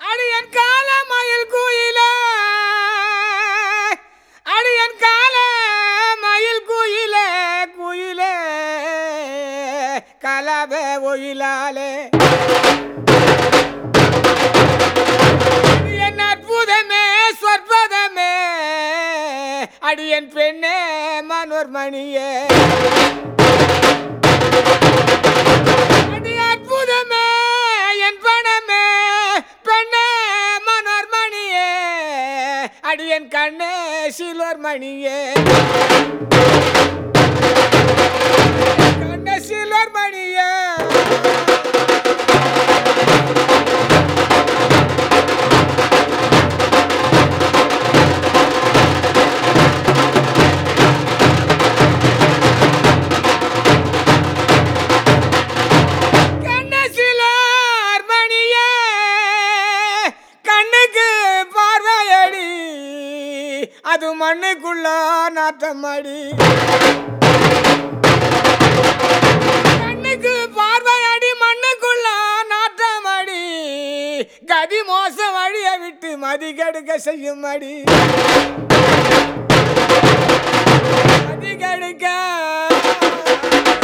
அடியன் கால மயில் குயிலே அடியன் கால மயில் குயிலே குயிலே கலப ஒயிலாலே என் அற்புதமே சொற்பதமே அடியன் பெண்ணே மனோர்மணியே அடி அற்புதமே என் பணமே பெண்ணே மனோர்மணியே அடியன் கண்ணே சிலோர் மணியே கண்ணே சிலோர் மணியே கண்ணசிலார் மணியே கண்ணுக்கு பார்வையடி அது மண்ணுக்குள்ள நாட்டமடி கண்ணுக்கு பார்வையடி மண்ணுக்குள்ள நாட்டமடி கதி மோச வழியை விட்டு மதி கெடுக்க செய்யும் அடி மதி கெடுக்க